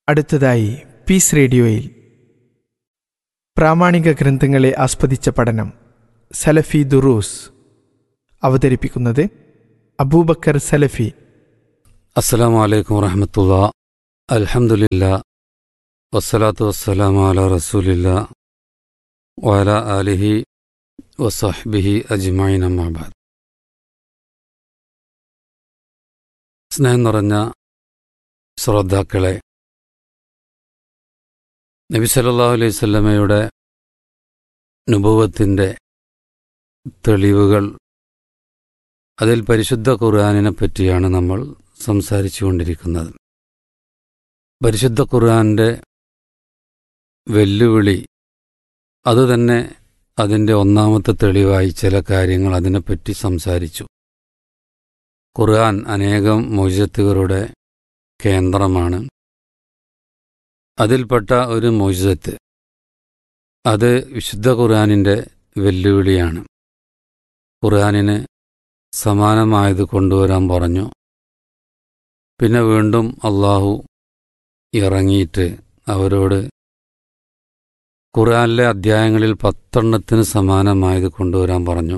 അടുത്തതായി പീസ് റേഡിയോയിൽ പ്രാമാണിക ഗ്രന്ഥങ്ങളെ ആസ്പദിച്ച പഠനം സലഫി ദുറൂസ് അവതരിപ്പിക്കുന്നത് അബൂബക്കർ സലഫി അസ്സലാമു അലൈക്കും വറഹമത്തുള്ള അൽഹംദുലില്ലാ വസ്സലാത്തു വസ്സലാമു അല റസൂലില്ല വഅല ആലിഹി വസഹ്ബിഹി അജ്മഈൻ അമ്മാബാദ് സ്നേഹം നിറഞ്ഞ ശ്രോതാക്കളെ നബി സല്ലല്ലാഹു അലൈഹി വസല്ലമയുടെ നുബുവത്തിൻ്റെ തെളിവുകൾ അതിൽ പരിശുദ്ധ ഖുർആാനിനെ പറ്റിയാണ് നമ്മൾ സംസാരിച്ചു കൊണ്ടിരിക്കുന്നത് പരിശുദ്ധ ഖുർആാൻ്റെ വെല്ലുവിളി അതുതന്നെ അതിൻ്റെ ഒന്നാമത്തെ തെളിവായി ചില കാര്യങ്ങൾ അതിനെപ്പറ്റി സംസാരിച്ചു ഖുർആൻ അനേകം മൊയ്സത്തുകളുടെ കേന്ദ്രമാണ് അതിൽപ്പെട്ട ഒരു മൊയ്സത്ത് അത് വിശുദ്ധ ഖുർആാനിൻ്റെ വെല്ലുവിളിയാണ് ഖുർആാനിന് സമാനമായത് കൊണ്ടുവരാൻ പറഞ്ഞു പിന്നെ വീണ്ടും അള്ളാഹു ഇറങ്ങിയിട്ട് അവരോട് ഖുർആനിലെ അധ്യായങ്ങളിൽ പത്തെണ്ണത്തിന് സമാനമായത് കൊണ്ടുവരാൻ പറഞ്ഞു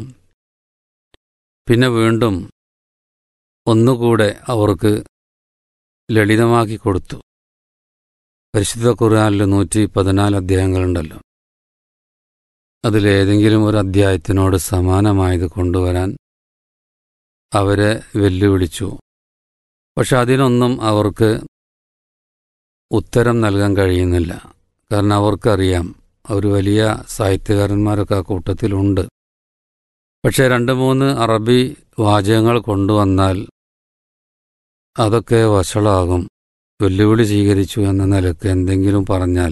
പിന്നെ വീണ്ടും ഒന്നുകൂടെ അവർക്ക് ലളിതമാക്കി കൊടുത്തു പരിശുദ്ധ ഖുർആനിൽ നൂറ്റി പതിനാല് അധ്യായങ്ങളുണ്ടല്ലോ അതിലേതെങ്കിലും ഒരു അധ്യായത്തിനോട് സമാനമായത് കൊണ്ടുവരാൻ അവരെ വെല്ലുവിളിച്ചു പക്ഷെ അതിനൊന്നും അവർക്ക് ഉത്തരം നൽകാൻ കഴിയുന്നില്ല കാരണം അവർക്കറിയാം അവർ വലിയ സാഹിത്യകാരന്മാരൊക്കെ ആ കൂട്ടത്തിലുണ്ട് പക്ഷേ രണ്ട് മൂന്ന് അറബി വാചകങ്ങൾ കൊണ്ടുവന്നാൽ അതൊക്കെ വഷളാകും വെല്ലുവിളി സ്വീകരിച്ചു എന്ന നിലക്ക് എന്തെങ്കിലും പറഞ്ഞാൽ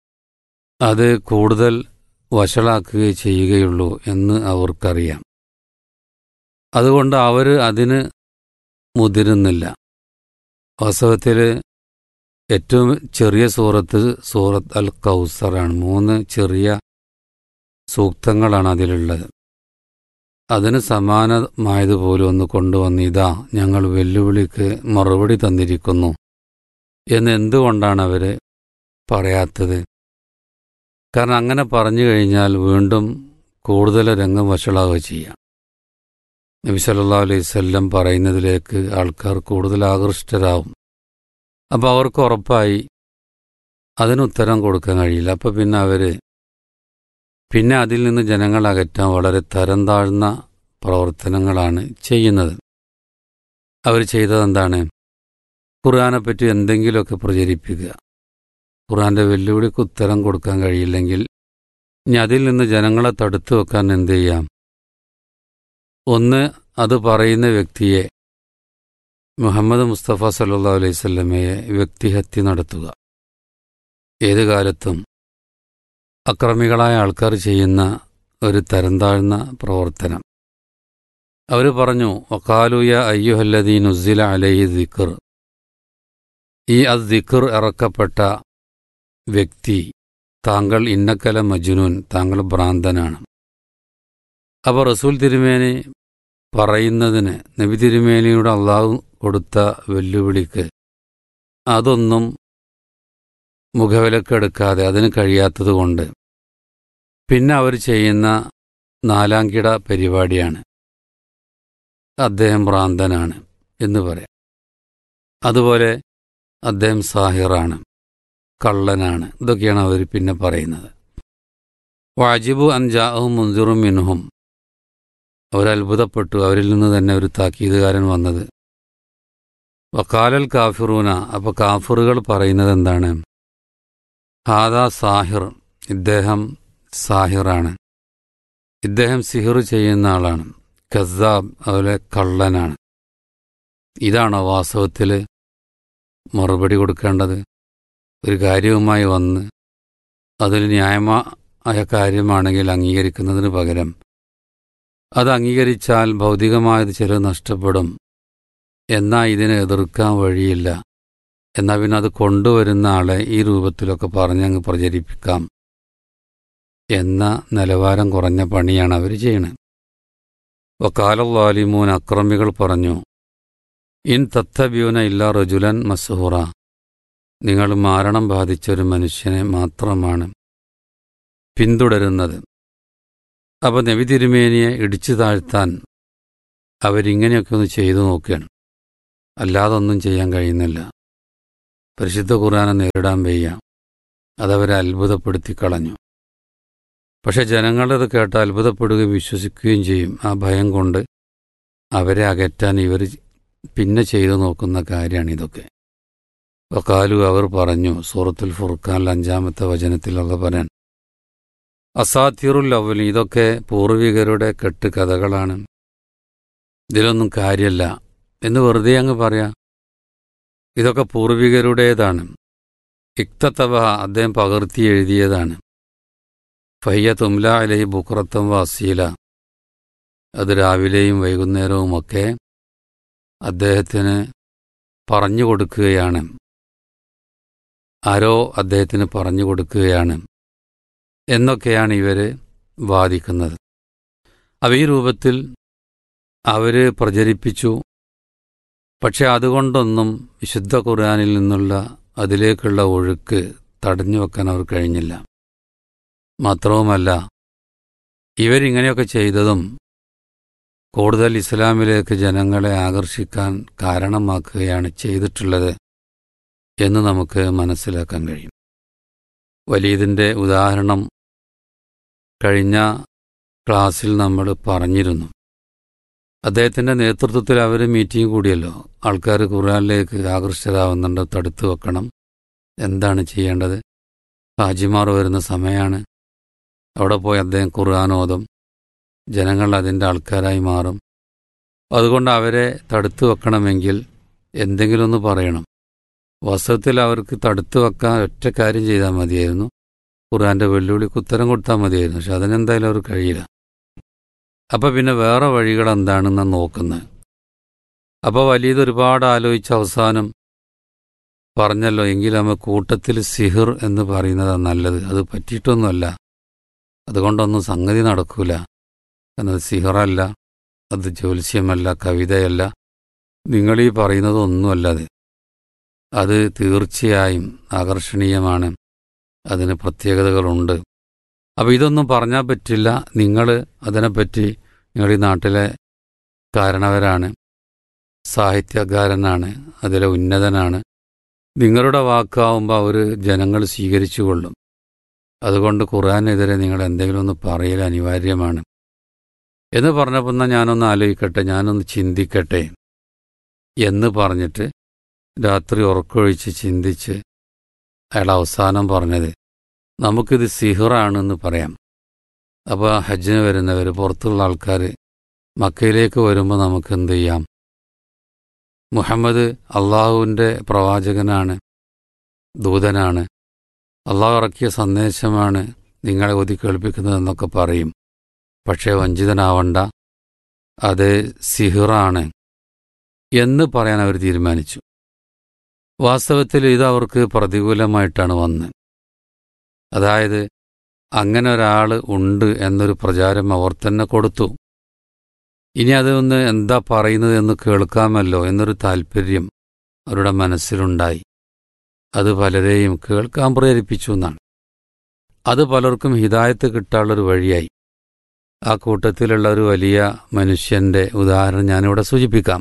അത് കൂടുതൽ വഷളാക്കുകയേ ചെയ്യുകയുള്ളൂ എന്ന് അവർക്കറിയാം അതുകൊണ്ട് അവർ അതിന് മുതിരുന്നില്ല വാസ്തവത്തിൽ ഏറ്റവും ചെറിയ സൂറത്ത് സൂറത്ത് അൽ കൗസറാണ് മൂന്ന് ചെറിയ സൂക്തങ്ങളാണ് അതിലുള്ളത് അതിന് സമാനമായതുപോലും ഒന്ന് കൊണ്ടുവന്ന് ഇതാ ഞങ്ങൾ വെല്ലുവിളിക്ക് മറുപടി തന്നിരിക്കുന്നു എന്ന് എന്തുകൊണ്ടാണ് അവർ പറയാത്തത് കാരണം അങ്ങനെ പറഞ്ഞു കഴിഞ്ഞാൽ വീണ്ടും കൂടുതൽ രംഗം വഷളാവുക ചെയ്യാം നബി സല്ലാ അലൈഹി സ്വല്ലം പറയുന്നതിലേക്ക് ആൾക്കാർ കൂടുതൽ ആകൃഷ്ടരാവും അപ്പോൾ അവർക്ക് ഉറപ്പായി അതിനുത്തരം കൊടുക്കാൻ കഴിയില്ല അപ്പോൾ പിന്നെ അവർ പിന്നെ അതിൽ നിന്ന് ജനങ്ങളെ അകറ്റാൻ വളരെ തരം താഴ്ന്ന പ്രവർത്തനങ്ങളാണ് ചെയ്യുന്നത് അവർ ചെയ്തത് എന്താണ് ഖുർആാനെപ്പറ്റി എന്തെങ്കിലുമൊക്കെ പ്രചരിപ്പിക്കുക ഖുർആന്റെ വെല്ലുവിളിക്ക് ഉത്തരം കൊടുക്കാൻ കഴിയില്ലെങ്കിൽ ഇനി അതിൽ നിന്ന് ജനങ്ങളെ തടുത്തു വെക്കാൻ എന്ത് ചെയ്യാം ഒന്ന് അത് പറയുന്ന വ്യക്തിയെ മുഹമ്മദ് മുസ്തഫ സല്ലാ അലൈഹി സ്വല്ലമയെ വ്യക്തിഹത്യ നടത്തുക ഏതു കാലത്തും അക്രമികളായ ആൾക്കാർ ചെയ്യുന്ന ഒരു തരം താഴ്ന്ന പ്രവർത്തനം അവർ പറഞ്ഞു വക്കാലുയ അയ്യുഹല്ലദീൻ ഉസില അലൈഹി ദിക്കർ ഈ അത് ദിക്കർ ഇറക്കപ്പെട്ട വ്യക്തി താങ്കൾ ഇന്നക്കല മജുനൂൻ താങ്കൾ ഭ്രാന്തനാണ് അപ്പോൾ റസൂൽ തിരുമേനി പറയുന്നതിന് നബി തിരുമേനിയുടെ അള്ളാഹു കൊടുത്ത വെല്ലുവിളിക്ക് അതൊന്നും മുഖവിലക്കെടുക്കാതെ അതിന് കഴിയാത്തതുകൊണ്ട് പിന്നെ അവർ ചെയ്യുന്ന നാലാംകിട പരിപാടിയാണ് അദ്ദേഹം ഭ്രാന്തനാണ് എന്ന് പറയാം അതുപോലെ അദ്ദേഹം സാഹിറാണ് കള്ളനാണ് ഇതൊക്കെയാണ് അവർ പിന്നെ പറയുന്നത് വാജിബു അൻജാഹും മുൻസിറും മിൻഹും അവരത്ഭുതപ്പെട്ടു അവരിൽ നിന്ന് തന്നെ ഒരു താക്കീതുകാരൻ വന്നത് വക്കാലൽ കാഫിറൂന അപ്പോൾ കാഫിറുകൾ പറയുന്നത് എന്താണ് ഹാദാ സാഹിർ ഇദ്ദേഹം സാഹിറാണ് ഇദ്ദേഹം സിഹിർ ചെയ്യുന്ന ആളാണ് ഖസാബ് അതുപോലെ കള്ളനാണ് ഇതാണോ വാസ്തവത്തിൽ മറുപടി കൊടുക്കേണ്ടത് ഒരു കാര്യവുമായി വന്ന് അതിൽ ന്യായമായ കാര്യമാണെങ്കിൽ അംഗീകരിക്കുന്നതിന് പകരം അത് അംഗീകരിച്ചാൽ ഭൗതികമായത് ചിലത് നഷ്ടപ്പെടും എന്നാൽ ഇതിനെ എതിർക്കാൻ വഴിയില്ല എന്നാൽ പിന്നെ അത് കൊണ്ടുവരുന്ന ആളെ ഈ രൂപത്തിലൊക്കെ പറഞ്ഞങ്ങ് പ്രചരിപ്പിക്കാം എന്ന നിലവാരം കുറഞ്ഞ പണിയാണ് അവർ ചെയ്യണത് വക്കാലല്ലാലിമൂൻ അക്രമികൾ പറഞ്ഞു ഇൻ തത്തബ്യൂന ഇല്ല റജുലൻ മസ്ഹൂറ നിങ്ങൾ മാരണം ബാധിച്ച ഒരു മനുഷ്യനെ മാത്രമാണ് പിന്തുടരുന്നത് അപ്പോൾ നബി തിരുമേനിയെ ഇടിച്ചു താഴ്ത്താൻ അവരിങ്ങനെയൊക്കെ ഒന്ന് ചെയ്തു നോക്കുകയാണ് അല്ലാതെ ഒന്നും ചെയ്യാൻ കഴിയുന്നില്ല പരിശുദ്ധ ഖുർആനെ നേരിടാൻ വയ്യ അതവരെ അത്ഭുതപ്പെടുത്തി കളഞ്ഞു പക്ഷെ ജനങ്ങളത് കേട്ട് അത്ഭുതപ്പെടുകയും വിശ്വസിക്കുകയും ചെയ്യും ആ ഭയം കൊണ്ട് അവരെ അകറ്റാൻ ഇവർ പിന്നെ ചെയ്തു നോക്കുന്ന കാര്യമാണ് ഇതൊക്കെ വക്കാലു അവർ പറഞ്ഞു സൂറത്തുൽ ഫുർഖാനിൽ അഞ്ചാമത്തെ വചനത്തിൽ അത് പറയാൻ അസാത്തിറുൽ അവൽ ഇതൊക്കെ പൂർവികരുടെ കെട്ട് കഥകളാണ് ഇതിലൊന്നും കാര്യമല്ല എന്ന് വെറുതെ അങ്ങ് പറയാം ഇതൊക്കെ പൂർവികരുടേതാണ് ഇക്തത്തവ അദ്ദേഹം പകർത്തി എഴുതിയതാണ് ഫയ്യ തുംല അലഹി ബുക്രത്തം വാസീല അത് രാവിലെയും വൈകുന്നേരവുമൊക്കെ അദ്ദേഹത്തിന് പറഞ്ഞു കൊടുക്കുകയാണ് ആരോ അദ്ദേഹത്തിന് പറഞ്ഞു കൊടുക്കുകയാണ് എന്നൊക്കെയാണ് ഇവർ വാദിക്കുന്നത് അവ ഈ രൂപത്തിൽ അവർ പ്രചരിപ്പിച്ചു പക്ഷെ അതുകൊണ്ടൊന്നും വിശുദ്ധ ഖുർആാനിൽ നിന്നുള്ള അതിലേക്കുള്ള ഒഴുക്ക് തടഞ്ഞു വെക്കാൻ അവർ കഴിഞ്ഞില്ല മാത്രവുമല്ല ഇവരിങ്ങനെയൊക്കെ ചെയ്തതും കൂടുതൽ ഇസ്ലാമിലേക്ക് ജനങ്ങളെ ആകർഷിക്കാൻ കാരണമാക്കുകയാണ് ചെയ്തിട്ടുള്ളത് എന്ന് നമുക്ക് മനസ്സിലാക്കാൻ കഴിയും വലീദിൻ്റെ ഉദാഹരണം കഴിഞ്ഞ ക്ലാസ്സിൽ നമ്മൾ പറഞ്ഞിരുന്നു അദ്ദേഹത്തിൻ്റെ നേതൃത്വത്തിൽ അവർ മീറ്റിംഗ് കൂടിയല്ലോ ആൾക്കാർ ഖുർആനിലേക്ക് ആകർഷകരാവുന്നുണ്ട് തടുത്തു വെക്കണം എന്താണ് ചെയ്യേണ്ടത് ഹാജിമാർ വരുന്ന സമയമാണ് അവിടെ പോയി അദ്ദേഹം ഖുർആൻ ഓതും ജനങ്ങൾ അതിൻ്റെ ആൾക്കാരായി മാറും അതുകൊണ്ട് അവരെ തടുത്തു വെക്കണമെങ്കിൽ എന്തെങ്കിലും ഒന്ന് പറയണം വാസ്തവത്തിൽ അവർക്ക് തടുത്തു വെക്കാൻ ഒറ്റ കാര്യം ചെയ്താൽ മതിയായിരുന്നു ഖുർആൻ്റെ വെല്ലുവിളിക്ക് ഉത്തരം കൊടുത്താൽ മതിയായിരുന്നു പക്ഷെ അതിനെന്തായാലും അവർ കഴിയില്ല അപ്പം പിന്നെ വേറെ വഴികൾ എന്താണെന്ന് നോക്കുന്നത് അപ്പോൾ വലിയത് ഒരുപാട് ആലോചിച്ച അവസാനം പറഞ്ഞല്ലോ എങ്കിലും നമ്മ കൂട്ടത്തിൽ സിഹിർ എന്ന് പറയുന്നതാണ് നല്ലത് അത് പറ്റിയിട്ടൊന്നുമല്ല അതുകൊണ്ടൊന്നും സംഗതി നടക്കൂല എന്നത് സിഹറല്ല അത് ജ്യോത്സ്യമല്ല കവിതയല്ല നിങ്ങളീ പറയുന്നതൊന്നുമല്ലത് അത് തീർച്ചയായും ആകർഷണീയമാണ് അതിന് പ്രത്യേകതകളുണ്ട് അപ്പോൾ ഇതൊന്നും പറഞ്ഞാൽ പറ്റില്ല നിങ്ങൾ അതിനെപ്പറ്റി നിങ്ങൾ ഈ നാട്ടിലെ കാരണവരാണ് സാഹിത്യകാരനാണ് അതിലെ ഉന്നതനാണ് നിങ്ങളുടെ വാക്കാവുമ്പോൾ അവർ ജനങ്ങൾ സ്വീകരിച്ചു കൊള്ളും അതുകൊണ്ട് ഖുർആാനെതിരെ നിങ്ങൾ എന്തെങ്കിലും ഒന്ന് പറയൽ അനിവാര്യമാണ് എന്ന് പറഞ്ഞപ്പോൾ എന്നാൽ ഞാനൊന്ന് ആലോചിക്കട്ടെ ഞാനൊന്ന് ചിന്തിക്കട്ടെ എന്ന് പറഞ്ഞിട്ട് രാത്രി ഉറക്കൊഴിച്ച് ചിന്തിച്ച് അയാൾ അവസാനം പറഞ്ഞത് നമുക്കിത് സിഹിറാണെന്ന് പറയാം അപ്പോൾ ഹജ്ജിന് വരുന്നവർ പുറത്തുള്ള ആൾക്കാർ മക്കയിലേക്ക് വരുമ്പോൾ നമുക്ക് എന്ത് ചെയ്യാം മുഹമ്മദ് അള്ളാഹുവിൻ്റെ പ്രവാചകനാണ് ദൂതനാണ് അള്ളാഹു ഇറക്കിയ സന്ദേശമാണ് നിങ്ങളെ ഒതി കേൾപ്പിക്കുന്നതെന്നൊക്കെ പറയും പക്ഷേ വഞ്ചിതനാവണ്ട അത് സിഹിറാണ് എന്ന് പറയാൻ അവർ തീരുമാനിച്ചു വാസ്തവത്തിൽ ഇത് അവർക്ക് പ്രതികൂലമായിട്ടാണ് വന്നത് അതായത് അങ്ങനെ ഒരാൾ ഉണ്ട് എന്നൊരു പ്രചാരം അവർ തന്നെ കൊടുത്തു ഇനി അതൊന്ന് എന്താ പറയുന്നത് എന്ന് കേൾക്കാമല്ലോ എന്നൊരു താൽപ്പര്യം അവരുടെ മനസ്സിലുണ്ടായി അത് പലരെയും കേൾക്കാൻ പ്രേരിപ്പിച്ചു എന്നാണ് അത് പലർക്കും ഹിതായത്ത് കിട്ടാനുള്ളൊരു വഴിയായി ആ കൂട്ടത്തിലുള്ള ഒരു വലിയ മനുഷ്യന്റെ ഉദാഹരണം ഞാനിവിടെ സൂചിപ്പിക്കാം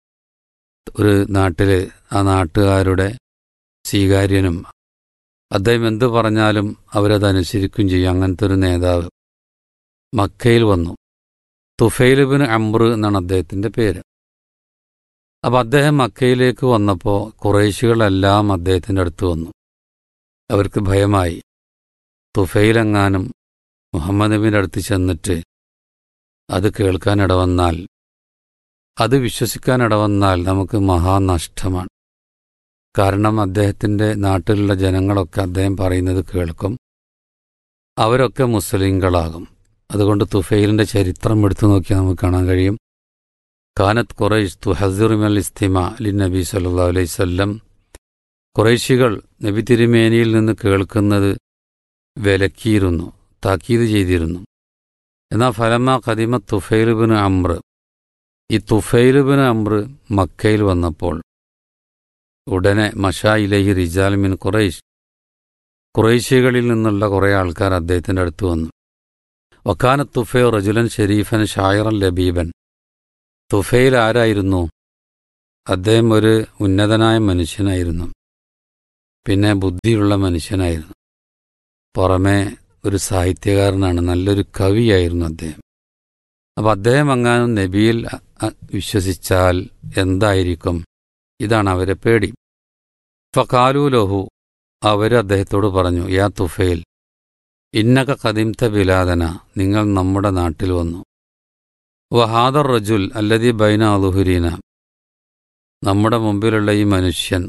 ഒരു നാട്ടിൽ ആ നാട്ടുകാരുടെ സ്വീകാര്യനും അദ്ദേഹം എന്തു പറഞ്ഞാലും അവരത് അനുസരിക്കുകയും ചെയ്യും അങ്ങനത്തെ ഒരു നേതാവ് മക്കയിൽ വന്നു തുഫൈലുബിൻ അംബ്ര എന്നാണ് അദ്ദേഹത്തിൻ്റെ പേര് അപ്പം അദ്ദേഹം മക്കയിലേക്ക് വന്നപ്പോൾ കുറേശികളെല്ലാം അദ്ദേഹത്തിൻ്റെ അടുത്ത് വന്നു അവർക്ക് ഭയമായി തുഫൈലെങ്ങാനും മുഹമ്മദ് നബിൻ്റെ അടുത്ത് ചെന്നിട്ട് അത് കേൾക്കാനിടവന്നാൽ അത് വിശ്വസിക്കാനിടവന്നാൽ നമുക്ക് മഹാനഷ്ടമാണ് കാരണം അദ്ദേഹത്തിൻ്റെ നാട്ടിലുള്ള ജനങ്ങളൊക്കെ അദ്ദേഹം പറയുന്നത് കേൾക്കും അവരൊക്കെ മുസ്ലിങ്ങളാകും അതുകൊണ്ട് തുഫൈലിൻ്റെ ചരിത്രം എടുത്തു നോക്കിയാൽ നമുക്ക് കാണാൻ കഴിയും കാനത്ത് ഖുറൈഷ് തുഹസിറുമൽ ഇസ്തിമ ലി നബി സല്ലാ അലൈവല്ലം കുറേശികൾ നബി തിരുമേനിയിൽ നിന്ന് കേൾക്കുന്നത് വിലക്കിയിരുന്നു താക്കീത് ചെയ്തിരുന്നു എന്നാൽ ഫലമ കദിമ തുഫൈലുബിന് അമ്ര ഈ തുഫൈലുബിന് അമ്ര മക്കയിൽ വന്നപ്പോൾ ഉടനെ മഷാ ഇലഹി റിജാൽ മിൻ ഖുറൈശ് ഖുറൈശികളിൽ നിന്നുള്ള കുറേ ആൾക്കാർ അദ്ദേഹത്തിൻ്റെ അടുത്ത് വന്നു വക്കാന തുഫേ റജുലൻ ഷെരീഫൻ ഷായറൻ ലബീബൻ തുഫയിൽ ആരായിരുന്നു അദ്ദേഹം ഒരു ഉന്നതനായ മനുഷ്യനായിരുന്നു പിന്നെ ബുദ്ധിയുള്ള മനുഷ്യനായിരുന്നു പുറമെ ഒരു സാഹിത്യകാരനാണ് നല്ലൊരു കവിയായിരുന്നു അദ്ദേഹം അപ്പം അദ്ദേഹം അങ്ങാനും നബിയിൽ അ- അ- വിശ്വസിച്ചാൽ എന്തായിരിക്കും ഇതാണ് അവരെ പേടി ഫക്കാലു ലഹു അവർ അദ്ദേഹത്തോട് പറഞ്ഞു യാ തുഫേൽ ഇന്നക കദിംത ബിലാദന നിങ്ങൾ നമ്മുടെ നാട്ടിൽ വന്നു വഹാദർ റജുൽ അല്ലതി ബൈന അലുഹുരീന നമ്മുടെ മുമ്പിലുള്ള ഈ മനുഷ്യൻ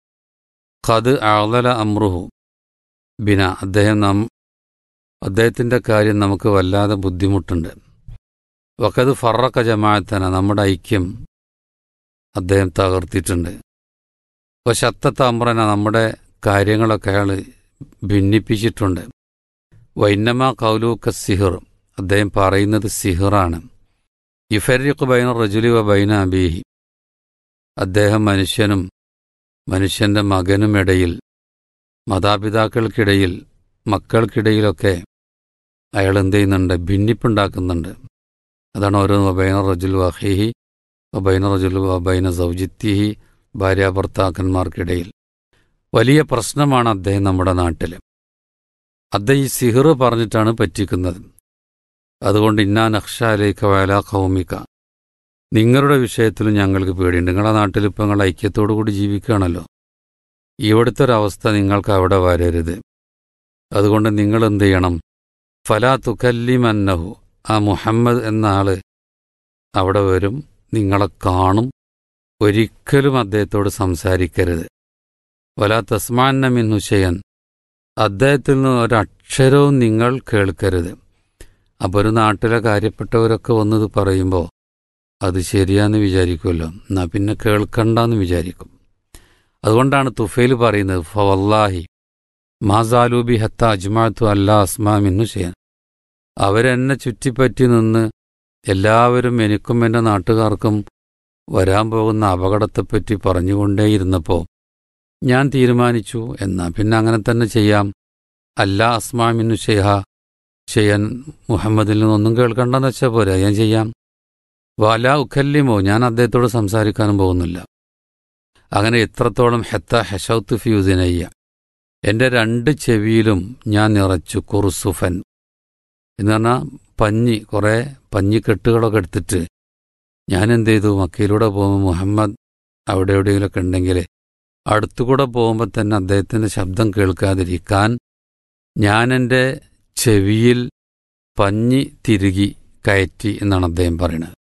ഖദ് ആളല അമ്രുഹു ബിന അദ്ദേഹം നാം അദ്ദേഹത്തിൻ്റെ കാര്യം നമുക്ക് വല്ലാതെ ബുദ്ധിമുട്ടുണ്ട് വക്കത് ഫറക്ക ജമാഅത്തന നമ്മുടെ ഐക്യം അദ്ദേഹം തകർത്തിട്ടുണ്ട് അപ്പോൾ ശത്തത്ത അമ്രന നമ്മുടെ കാര്യങ്ങളൊക്കെ അയാൾ ഭിന്നിപ്പിച്ചിട്ടുണ്ട് വൈന്നമ കൗലൂക്ക സിഹിർ അദ്ദേഹം പറയുന്നത് സിഹിറാണ് ഇഫരിഖ് ബൈന റജുലി വ ബൈന അബീഹി അദ്ദേഹം മനുഷ്യനും മനുഷ്യന്റെ മകനും ഇടയിൽ മാതാപിതാക്കൾക്കിടയിൽ മക്കൾക്കിടയിലൊക്കെ അയാൾ എന്ത് ചെയ്യുന്നുണ്ട് ഭിന്നിപ്പുണ്ടാക്കുന്നുണ്ട് അതാണ് ഓരോ വബൈന റജുൽ വഹീഹി വബൈന റജുൽ വബൈന സൗജിത്തിഹി ഭാര്യാഭർത്താക്കന്മാർക്കിടയിൽ വലിയ പ്രശ്നമാണ് അദ്ദേഹം നമ്മുടെ നാട്ടിൽ അദ്ദേഹം ഈ സിഹിർ പറഞ്ഞിട്ടാണ് പറ്റിക്കുന്നത് അതുകൊണ്ട് ഇന്നാ നക്ഷാലേക്ക് വയലാ കൗമിക നിങ്ങളുടെ വിഷയത്തിലും ഞങ്ങൾക്ക് പേടിയുണ്ട് നിങ്ങളുടെ നാട്ടിൽ ഇപ്പം നിങ്ങൾ ഐക്യത്തോടു കൂടി ജീവിക്കുകയാണല്ലോ ഇവിടുത്തെ ഒരവസ്ഥ നിങ്ങൾക്ക് അവിടെ വരരുത് അതുകൊണ്ട് നിങ്ങൾ എന്ത് ചെയ്യണം ഫലാ തുക്കല്ലിമന്നഹു ആ മുഹമ്മദ് എന്ന ആള് അവിടെ വരും നിങ്ങളെ കാണും ഒരിക്കലും അദ്ദേഹത്തോട് സംസാരിക്കരുത് വലാ തസ്മാന്ന മിൻ ഹുഷയൻ അദ്ദേഹത്തിൽ നിന്ന് ഒരക്ഷരവും നിങ്ങൾ കേൾക്കരുത് അപ്പോൾ ഒരു നാട്ടിലെ കാര്യപ്പെട്ടവരൊക്കെ വന്നത് പറയുമ്പോൾ അത് ശരിയാന്ന് വിചാരിക്കുമല്ലോ എന്നാ പിന്നെ കേൾക്കണ്ടെന്ന് വിചാരിക്കും അതുകൊണ്ടാണ് തുഫേൽ പറയുന്നത് ഫവല്ലാഹി മാസാലൂബി ഹത്ത അജ്മാത്തു അല്ലാ അസ്മാ മിന്നു ചെയ്യാൻ അവരെന്നെ ചുറ്റിപ്പറ്റി നിന്ന് എല്ലാവരും എനിക്കും എൻ്റെ നാട്ടുകാർക്കും വരാൻ പോകുന്ന അപകടത്തെപ്പറ്റി പറഞ്ഞുകൊണ്ടേയിരുന്നപ്പോൾ ഞാൻ തീരുമാനിച്ചു എന്നാ പിന്നെ അങ്ങനെ തന്നെ ചെയ്യാം അല്ലാ അസ്മാ മിന്നു ഷെയ്ഹ ചെയ്യാൻ മുഹമ്മദിൽ നിന്നൊന്നും കേൾക്കണ്ടെന്ന് വെച്ചാൽ പോരാ ഞാൻ ചെയ്യാം വാല ഉഖല്ലിമോ ഞാൻ അദ്ദേഹത്തോട് സംസാരിക്കാനും പോകുന്നില്ല അങ്ങനെ എത്രത്തോളം ഹെത്ത ഹെഷൌത്ത് ഫ്യൂസിനയ്യ എൻ്റെ രണ്ട് ചെവിയിലും ഞാൻ നിറച്ചു കുറുസുഫൻ എന്ന് പറഞ്ഞാൽ പഞ്ഞി കുറേ പഞ്ഞിക്കെട്ടുകളൊക്കെ എടുത്തിട്ട് ഞാൻ എന്ത് ചെയ്തു മക്കയിലൂടെ പോകുമ്പോൾ മുഹമ്മദ് അവിടെ എവിടെയെങ്കിലുമൊക്കെ ഉണ്ടെങ്കിൽ അടുത്തുകൂടെ പോകുമ്പോൾ തന്നെ അദ്ദേഹത്തിൻ്റെ ശബ്ദം കേൾക്കാതിരിക്കാൻ ഞാൻ എൻ്റെ ചെവിയിൽ പഞ്ഞി തിരുകി കയറ്റി എന്നാണ് അദ്ദേഹം പറയുന്നത്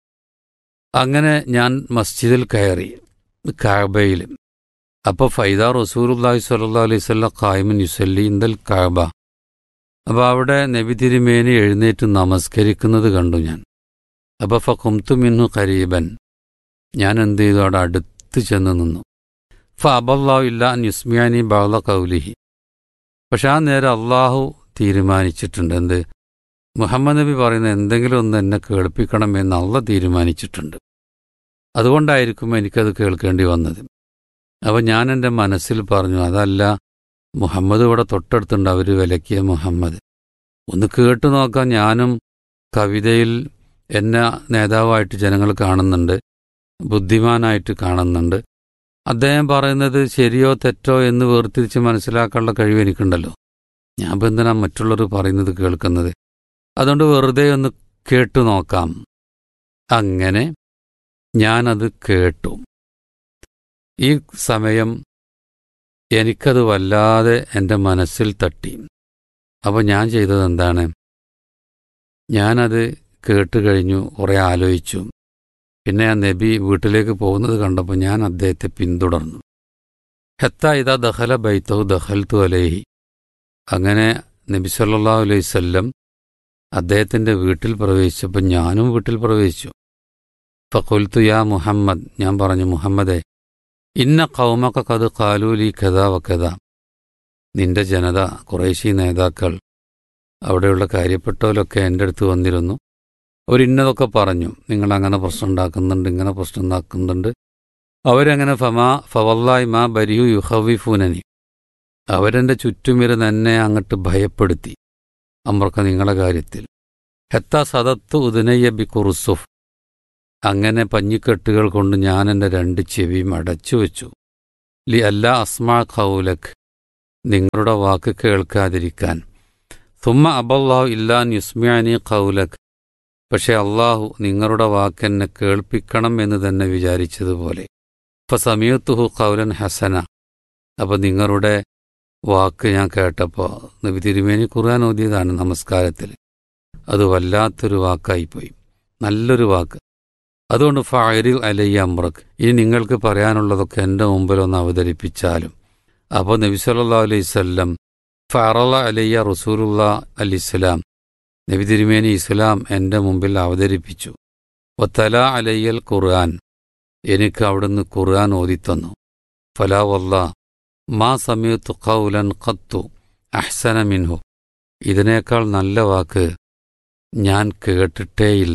അങ്ങനെ ഞാൻ മസ്ജിദിൽ കയറി കാബയിൽ അപ്പോൾ ഫൈദ റസൂലുല്ലാഹി സ്വല്ലല്ലാഹു അലൈഹി വസല്ലം ഖായിമുൻ യുസല്ലി ഇന്ദൽ കാബ അപ്പോൾ അവിടെ നബി തിരുമേനി എഴുന്നേറ്റ് നമസ്കരിക്കുന്നത് കണ്ടു ഞാൻ അപ്പോൾ ഫഖുംതു മിൻഹു ഖരീബൻ ഞാൻ എന്ത് ചെയ്തു അവിടെ അടുത്ത് ചെന്ന് നിന്നു ഫ അബല്ലാഹു ഇല്ല അൻ യുസ്മിയാനി ബാള കൗലിഹി പക്ഷെ ആ നേരം അള്ളാഹു തീരുമാനിച്ചിട്ടുണ്ട് എന്ത് മുഹമ്മദ് നബി പറയുന്ന എന്തെങ്കിലും ഒന്ന് എന്നെ കേൾപ്പിക്കണം എന്ന് അള്ള തീരുമാനിച്ചിട്ടുണ്ട് അതുകൊണ്ടായിരിക്കും എനിക്കത് കേൾക്കേണ്ടി വന്നത് അപ്പോൾ ഞാൻ എൻ്റെ മനസ്സിൽ പറഞ്ഞു അതല്ല മുഹമ്മദ് ഇവിടെ തൊട്ടടുത്തുണ്ട് അവർ വിലക്കിയ മുഹമ്മദ് ഒന്ന് കേട്ടു നോക്കാൻ ഞാനും കവിതയിൽ എന്നെ നേതാവായിട്ട് ജനങ്ങൾ കാണുന്നുണ്ട് ബുദ്ധിമാനായിട്ട് കാണുന്നുണ്ട് അദ്ദേഹം പറയുന്നത് ശരിയോ തെറ്റോ എന്ന് വേർതിരിച്ച് മനസ്സിലാക്കാനുള്ള കഴിവ് എനിക്കുണ്ടല്ലോ ഞാൻ ഇപ്പം എന്തിനാ മറ്റുള്ളവർ പറയുന്നത് കേൾക്കുന്നത് അതുകൊണ്ട് വെറുതെ ഒന്ന് കേട്ടു നോക്കാം അങ്ങനെ ഞാനത് കേട്ടു ഈ സമയം എനിക്കത് വല്ലാതെ എൻ്റെ മനസ്സിൽ തട്ടി അപ്പോൾ ഞാൻ ചെയ്തത് എന്താണ് ഞാനത് കേട്ട് കഴിഞ്ഞു കുറേ ആലോചിച്ചു പിന്നെ ആ നബി വീട്ടിലേക്ക് പോകുന്നത് കണ്ടപ്പോൾ ഞാൻ അദ്ദേഹത്തെ പിന്തുടർന്നു ഹെത്ത ഇതാ ദഹല ബൈത്തഹു ദഹൽത്തു അലേഹി അങ്ങനെ നബി സല്ലാ അലൈവല്ലം അദ്ദേഹത്തിൻ്റെ വീട്ടിൽ പ്രവേശിച്ചപ്പോൾ ഞാനും വീട്ടിൽ പ്രവേശിച്ചു ഫഖുൽത്തു യാ മുഹമ്മദ് ഞാൻ പറഞ്ഞു മുഹമ്മദെ ഇന്ന കൗമക്ക കത് കാലൂലി കഥ വക്കഥ നിന്റെ ജനത കുറേശി നേതാക്കൾ അവിടെയുള്ള കാര്യപ്പെട്ടവരൊക്കെ എൻ്റെ അടുത്ത് വന്നിരുന്നു ഒരു ഇന്നതൊക്കെ പറഞ്ഞു നിങ്ങൾ അങ്ങനെ പ്രശ്നം ഉണ്ടാക്കുന്നുണ്ട് ഇങ്ങനെ പ്രശ്നം ഉണ്ടാക്കുന്നുണ്ട് അവരങ്ങനെ ഫമാ ഫവല്ലായി മാ ബരിയു യുഹവിഫൂനനി അവരെൻ്റെ ചുറ്റുമിരുന്ന് എന്നെ അങ്ങോട്ട് ഭയപ്പെടുത്തി അമ്രക്ക നിങ്ങളുടെ കാര്യത്തിൽ ഹെത്ത സദത്ത് ഉദനയ്യബി കുറുസുഫ് അങ്ങനെ പഞ്ഞിക്കെട്ടുകൾ കൊണ്ട് ഞാൻ എൻ്റെ രണ്ട് ചെവിയും അടച്ചു വെച്ചു ലി അല്ല അസ്മാ ഖൗലഖ് നിങ്ങളുടെ വാക്ക് കേൾക്കാതിരിക്കാൻ സുമ്മ അബല്ലാഹു ഇല്ലാൻ യുസ്മിയാനി ഖൗലഖ് പക്ഷെ അള്ളാഹു നിങ്ങളുടെ വാക്കെന്നെ കേൾപ്പിക്കണം എന്ന് തന്നെ വിചാരിച്ചതുപോലെ ഇപ്പൊ സമയത്തുഹു ഖൗലൻ ഹസന അപ്പൊ നിങ്ങളുടെ വാക്ക് ഞാൻ കേട്ടപ്പോൾ നബി തിരുമേനി ഖുർആൻ ഓതിയതാണ് നമസ്കാരത്തിൽ അത് വല്ലാത്തൊരു വാക്കായിപ്പോയി നല്ലൊരു വാക്ക് അതുകൊണ്ട് ഫായരിൽ അലയ്യ അമ്രക്ക് ഇനി നിങ്ങൾക്ക് പറയാനുള്ളതൊക്കെ എൻ്റെ മുമ്പിൽ ഒന്ന് അവതരിപ്പിച്ചാലും അപ്പോൾ നബി സല്ലാ അലൈവല്ലം ഫറല അലയ്യ റസൂലുള്ള അൽ ഇസ്ലാം നബി തിരുമേനി ഇസ്ലാം എൻ്റെ മുമ്പിൽ അവതരിപ്പിച്ചു ഒത്തല അലയ്യൽ ഖുർആൻ എനിക്ക് അവിടുന്ന് ഖുർആൻ ഓതിത്തന്നു ഫലാ വല്ല മാ സമയത്തു ഖൗലൻ ഖത്തു അഹ്സന മിൻഹു ഇതിനേക്കാൾ നല്ല വാക്ക് ഞാൻ കേട്ടിട്ടേയില്ല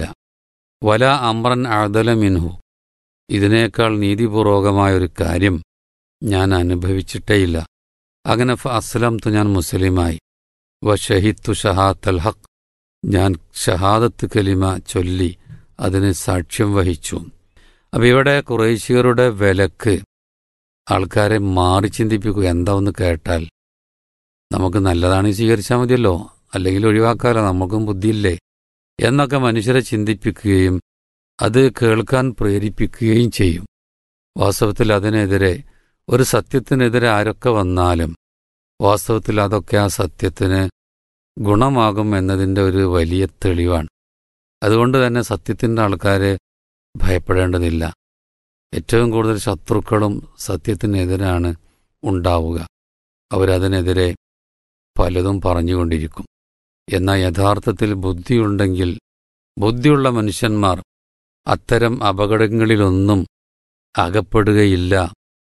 വല അമ്രൻ അദല മിൻഹു ഇതിനേക്കാൾ നീതിപൂർവകമായൊരു കാര്യം ഞാൻ അനുഭവിച്ചിട്ടേയില്ല അങ്ങനെ ഫ അസ്ലംതു ഞാൻ മുസ്ലിമായി വ ഷഹിത്തു ഷഹാത്തൽ ഹക്ക് ഞാൻ ഷഹാദത്ത് കലിമ ചൊല്ലി അതിന് സാക്ഷ്യം വഹിച്ചു അപ്പം ഇവിടെ കുറേശ്യരുടെ വിലക്ക് ആൾക്കാരെ മാറി ചിന്തിപ്പിക്കുക എന്താ ഒന്ന് കേട്ടാൽ നമുക്ക് നല്ലതാണ് സ്വീകരിച്ചാൽ മതിയല്ലോ അല്ലെങ്കിൽ ഒഴിവാക്കാലോ നമുക്കും ബുദ്ധിയില്ലേ എന്നൊക്കെ മനുഷ്യരെ ചിന്തിപ്പിക്കുകയും അത് കേൾക്കാൻ പ്രേരിപ്പിക്കുകയും ചെയ്യും വാസ്തവത്തിൽ അതിനെതിരെ ഒരു സത്യത്തിനെതിരെ ആരൊക്കെ വന്നാലും വാസ്തവത്തിൽ അതൊക്കെ ആ സത്യത്തിന് ഗുണമാകും എന്നതിൻ്റെ ഒരു വലിയ തെളിവാണ് അതുകൊണ്ട് തന്നെ സത്യത്തിൻ്റെ ആൾക്കാരെ ഭയപ്പെടേണ്ടതില്ല ഏറ്റവും കൂടുതൽ ശത്രുക്കളും സത്യത്തിനെതിരാണ് ഉണ്ടാവുക അവരതിനെതിരെ പലതും പറഞ്ഞുകൊണ്ടിരിക്കും എന്നാൽ യഥാർത്ഥത്തിൽ ബുദ്ധിയുണ്ടെങ്കിൽ ബുദ്ധിയുള്ള മനുഷ്യന്മാർ അത്തരം അപകടങ്ങളിലൊന്നും അകപ്പെടുകയില്ല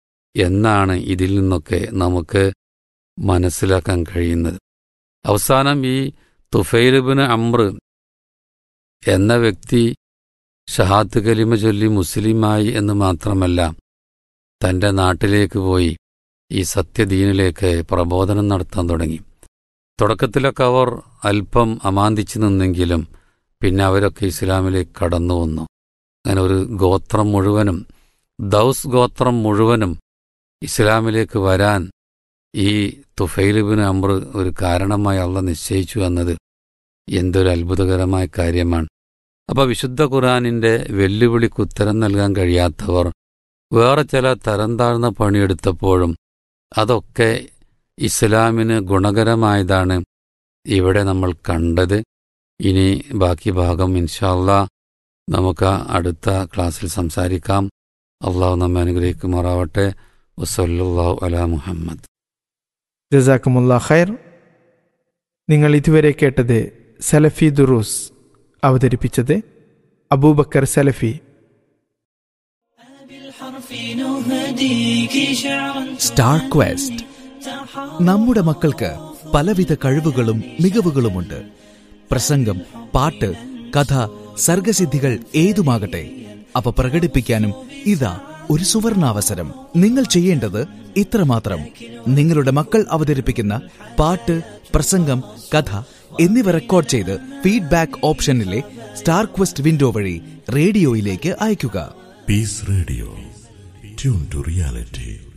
എന്നാണ് ഇതിൽ നിന്നൊക്കെ നമുക്ക് മനസ്സിലാക്കാൻ കഴിയുന്നത് അവസാനം ഈ തുഫൈലുബിന് അമ്ര എന്ന വ്യക്തി ഷഹാത്ത് കലിമ ചൊല്ലി മുസ്ലിമായി എന്ന് മാത്രമല്ല തന്റെ നാട്ടിലേക്ക് പോയി ഈ സത്യദീനിലേക്ക് പ്രബോധനം നടത്താൻ തുടങ്ങി തുടക്കത്തിലൊക്കെ അവർ അല്പം അമാന്തിച്ചു നിന്നെങ്കിലും പിന്നെ അവരൊക്കെ ഇസ്ലാമിലേക്ക് കടന്നു വന്നു അങ്ങനെ ഒരു ഗോത്രം മുഴുവനും ദൗസ് ഗോത്രം മുഴുവനും ഇസ്ലാമിലേക്ക് വരാൻ ഈ തുഫൈലിബിന് അമ്ര ഒരു കാരണമായി അള്ള നിശ്ചയിച്ചു എന്നത് എന്തൊരു അത്ഭുതകരമായ കാര്യമാണ് അപ്പോൾ വിശുദ്ധ ഖുറാനിൻ്റെ വെല്ലുവിളിക്ക് ഉത്തരം നൽകാൻ കഴിയാത്തവർ വേറെ ചില തരം താഴ്ന്ന പണിയെടുത്തപ്പോഴും അതൊക്കെ ഇസ്ലാമിന് ഗുണകരമായതാണ് ഇവിടെ നമ്മൾ കണ്ടത് ഇനി ബാക്കി ഭാഗം ഇൻഷാല്ല നമുക്ക് അടുത്ത ക്ലാസ്സിൽ സംസാരിക്കാം അള്ളാഹു നമ്മെ അനുഗ്രഹിക്കുമാറാവട്ടെ വസല്ലാഹു അല മുഹമ്മദ് ജസാക്കുമുല്ല ഖൈർ നിങ്ങൾ ഇതുവരെ കേട്ടത് സലഫി ദുറൂസ് അവതരിപ്പിച്ചത് അബൂബക്കർ സലഫി സ്റ്റാർ ക്വസ്റ്റ് നമ്മുടെ മക്കൾക്ക് പലവിധ കഴിവുകളും മികവുകളുമുണ്ട് പ്രസംഗം പാട്ട് കഥ സർഗസിദ്ധികൾ ഏതുമാകട്ടെ അവ പ്രകടിപ്പിക്കാനും ഇതാ ഒരു സുവർണാവസരം നിങ്ങൾ ചെയ്യേണ്ടത് ഇത്രമാത്രം നിങ്ങളുടെ മക്കൾ അവതരിപ്പിക്കുന്ന പാട്ട് പ്രസംഗം കഥ എന്നിവ റെക്കോർഡ് ചെയ്ത് ഫീഡ്ബാക്ക് ഓപ്ഷനിലെ സ്റ്റാർ ക്വസ്റ്റ് വിൻഡോ വഴി റേഡിയോയിലേക്ക് അയയ്ക്കുക Peace Radio. Tune to reality.